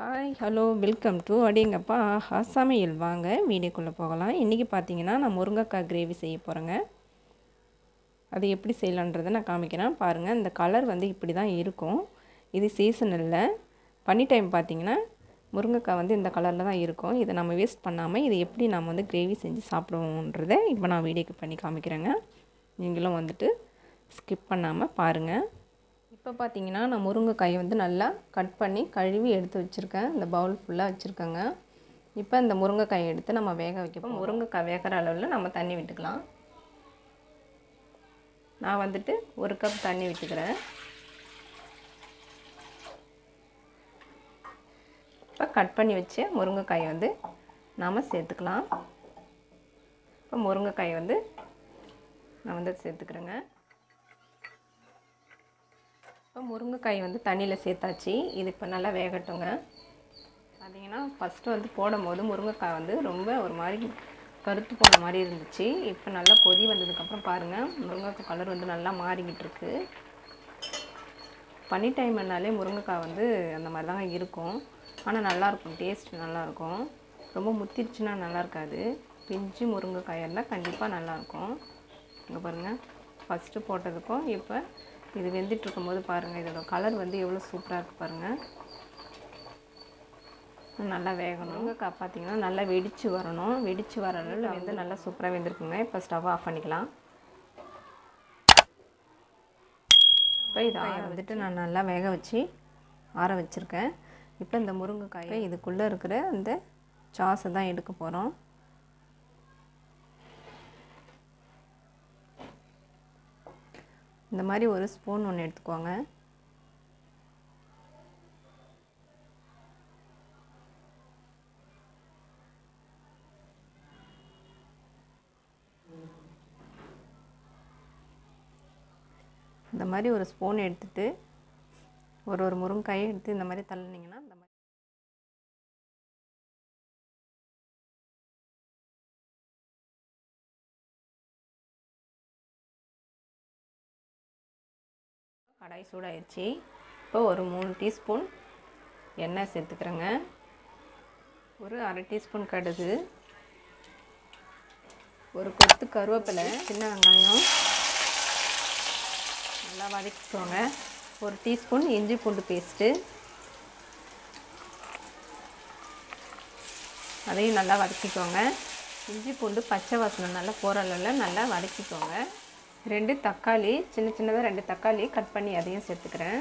hi hello welcome to அடிங்கப்பா ஆஹா சமையல் வாங்க வீடியோக்குள்ளே போகலாம் இன்றைக்கி பார்த்தீங்கன்னா நான் முருங்கைக்காய் கிரேவி செய்ய போகிறேங்க அது எப்படி செய்யலான்றதை நான் காமிக்கிறேன் பாருங்கள் இந்த கலர் வந்து இப்படி தான் இருக்கும் இது சீசன் இல்லை பனி டைம் பார்த்தீங்கன்னா முருங்கைக்காய் வந்து இந்த கலரில் தான் இருக்கும் இதை நம்ம வேஸ்ட் பண்ணாமல் இதை எப்படி நம்ம வந்து கிரேவி செஞ்சு சாப்பிடுவோன்றதை இப்போ நான் வீடியோக்கு பண்ணி காமிக்கிறேங்க நீங்களும் வந்துட்டு ஸ்கிப் பண்ணாமல் பாருங்கள் இப்போ பார்த்தீங்கன்னா நான் முருங்கைக்காயை வந்து நல்லா கட் பண்ணி கழுவி எடுத்து வச்சுருக்கேன் இந்த பவுல் ஃபுல்லாக வச்சுருக்கேங்க இப்போ இந்த முருங்கைக்காயை எடுத்து நம்ம வேக வைக்கப்போ முருங்கைக்காய் வேகிற அளவில் நம்ம தண்ணி விட்டுக்கலாம் நான் வந்துட்டு ஒரு கப் தண்ணி விட்டுக்கிறேன் இப்போ கட் பண்ணி வச்சு முருங்கைக்காயை வந்து நாம் சேர்த்துக்கலாம் இப்போ முருங்கைக்காயை வந்து நான் வந்து சேர்த்துக்கிறேங்க இப்போ முருங்கைக்காய் வந்து தண்ணியில் சேர்த்தாச்சு இது இப்போ நல்லா வேகட்டுங்க பார்த்தீங்கன்னா ஃபஸ்ட்டு வந்து போடும்போது முருங்கைக்காய் வந்து ரொம்ப ஒரு மாதிரி கருத்து போன மாதிரி இருந்துச்சு இப்போ நல்லா கொதி வந்ததுக்கப்புறம் பாருங்கள் முருங்கைக்காய் கலர் வந்து நல்லா மாறிக்கிட்டு இருக்கு பனி டைம்னாலே முருங்கைக்காய் வந்து அந்த மாதிரி தாங்க இருக்கும் ஆனால் நல்லாயிருக்கும் டேஸ்ட் நல்லாயிருக்கும் ரொம்ப முத்திருச்சுன்னா நல்லா இருக்காது பிஞ்சு முருங்கைக்காய் இருந்தால் கண்டிப்பாக நல்லாயிருக்கும் இங்கே பாருங்கள் ஃபஸ்ட்டு போட்டதுக்கும் இப்போ இது வெந்துட்டு இருக்கும்போது பாருங்கள் இதோட கலர் வந்து எவ்வளோ சூப்பராக இருக்குது பாருங்கள் நல்லா வேகணும் முருங்கைக்காய் பார்த்தீங்கன்னா நல்லா வெடித்து வரணும் வெடித்து வர அளவில் வந்து நல்லா சூப்பராக வெந்திருக்குங்க இப்போ ஸ்டவ் ஆஃப் பண்ணிக்கலாம் இப்போ இதை ஆற வந்துட்டு நான் நல்லா வேக வச்சு ஆற வச்சுருக்கேன் இப்போ இந்த முருங்கைக்காயை இதுக்குள்ளே இருக்கிற அந்த சாஸை தான் எடுக்க போகிறோம் இந்த மாதிரி ஒரு ஸ்பூன் ஒன்று எடுத்துக்கோங்க இந்த மாதிரி ஒரு ஸ்பூன் எடுத்துட்டு ஒரு ஒரு முருங்காயை எடுத்து இந்த மாதிரி தள்ளினீங்கன்னா இந்த மாதிரி கடாய் சூடாயிடுச்சு இப்போ ஒரு மூணு டீஸ்பூன் எண்ணெய் சேர்த்துக்கிறேங்க ஒரு அரை டீஸ்பூன் கடுகு ஒரு கொத்து கருவேப்பிலை சின்ன வெங்காயம் நல்லா வதக்கிக்கோங்க ஒரு டீஸ்பூன் இஞ்சி பூண்டு பேஸ்ட்டு அதையும் நல்லா வதக்கிக்கோங்க இஞ்சி பூண்டு பச்சை வாசனை நல்லா போகிற அளவில் நல்லா வதக்கிக்கோங்க ரெண்டு தக்காளி சின்ன சின்னதாக ரெண்டு தக்காளி கட் பண்ணி அதையும் சேர்த்துக்கிறேன்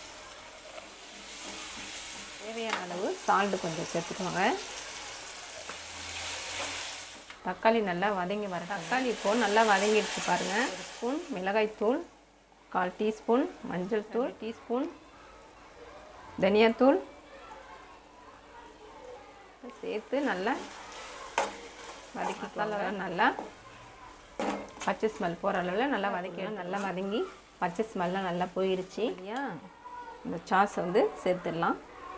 தேவையான அளவு சால்ட்டு கொஞ்சம் சேர்த்துக்கோங்க தக்காளி நல்லா வதங்கி வர தக்காளி இப்போது நல்லா வதங்கிடுச்சு பாருங்கள் ஒரு ஸ்பூன் மிளகாய்த்தூள் கால் டீஸ்பூன் மஞ்சள் தூள் டீஸ்பூன் தனியாத்தூள் சேர்த்து நல்லா வதக்கி மசாலாலாம் நல்லா பச்சை ஸ்மெல் போகிற அளவில் நல்லா வதக்கிடும் நல்லா வதங்கி பச்சை ஸ்மெல்லாம் நல்லா போயிருச்சு இல்லையா இந்த சாஸ் வந்து சேர்த்துடலாம்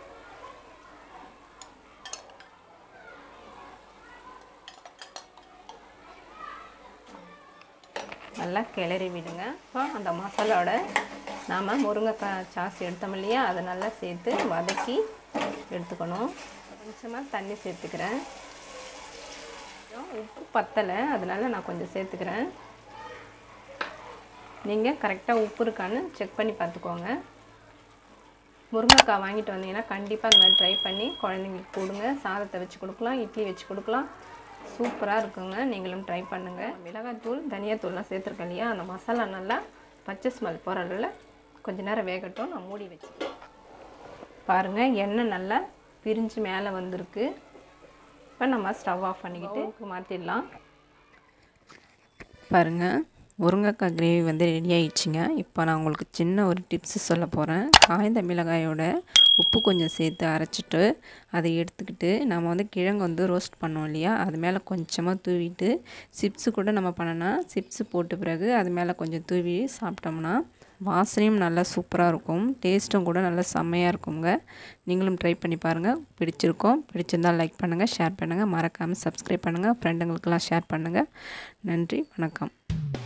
நல்லா கிளறி விடுங்க இப்போ அந்த மசாலாவோட நாம் முருங்கைக்காய் சாஸ் எடுத்தோம் இல்லையா அதை நல்லா சேர்த்து வதக்கி எடுத்துக்கணும் கொஞ்சமாக தண்ணி சேர்த்துக்கிறேன் உப்பு பத்தலை அதனால நான் கொஞ்சம் சேர்த்துக்கிறேன் நீங்கள் கரெக்டாக உப்பு இருக்கான்னு செக் பண்ணி பார்த்துக்கோங்க முருங்கைக்காய் வாங்கிட்டு வந்தீங்கன்னா கண்டிப்பாக அந்த மாதிரி ட்ரை பண்ணி குழந்தைங்களுக்கு கொடுங்க சாதத்தை வச்சு கொடுக்கலாம் இட்லி வச்சு கொடுக்கலாம் சூப்பராக இருக்குங்க நீங்களும் ட்ரை பண்ணுங்கள் மிளகாத்தூள் தனியாத்தூள்லாம் சேர்த்துருக்கேன் இல்லையா அந்த மசாலா நல்லா பச்சை ஸ்மெல் போகிற அளவில் கொஞ்ச நேரம் வேகட்டும் நான் மூடி வச்சு பாருங்கள் எண்ணெய் நல்லா பிரிஞ்சு மேலே வந்திருக்கு இப்போ நம்ம ஸ்டவ் ஆஃப் பண்ணிக்கிட்டு மாற்றிடலாம் பாருங்கள் முருங்கைக்காய் கிரேவி வந்து ரெடி ஆயிடுச்சுங்க இப்போ நான் உங்களுக்கு சின்ன ஒரு டிப்ஸு சொல்ல போகிறேன் காய்ந்த மிளகாயோட உப்பு கொஞ்சம் சேர்த்து அரைச்சிட்டு அதை எடுத்துக்கிட்டு நம்ம வந்து கிழங்கு வந்து ரோஸ்ட் பண்ணோம் இல்லையா அது மேலே கொஞ்சமாக தூவிட்டு சிப்ஸு கூட நம்ம பண்ணோன்னா சிப்ஸு போட்ட பிறகு அது மேலே கொஞ்சம் தூவி சாப்பிட்டோம்னா வாசனையும் நல்லா சூப்பராக இருக்கும் டேஸ்ட்டும் கூட நல்லா செம்மையாக இருக்குங்க நீங்களும் ட்ரை பண்ணி பாருங்கள் பிடிச்சிருக்கோம் பிடிச்சிருந்தால் லைக் பண்ணுங்கள் ஷேர் பண்ணுங்கள் மறக்காமல் சப்ஸ்கிரைப் பண்ணுங்கள் ஃப்ரெண்டுங்களுக்கெல்லாம் ஷேர் பண்ணுங்கள் நன்றி வணக்கம்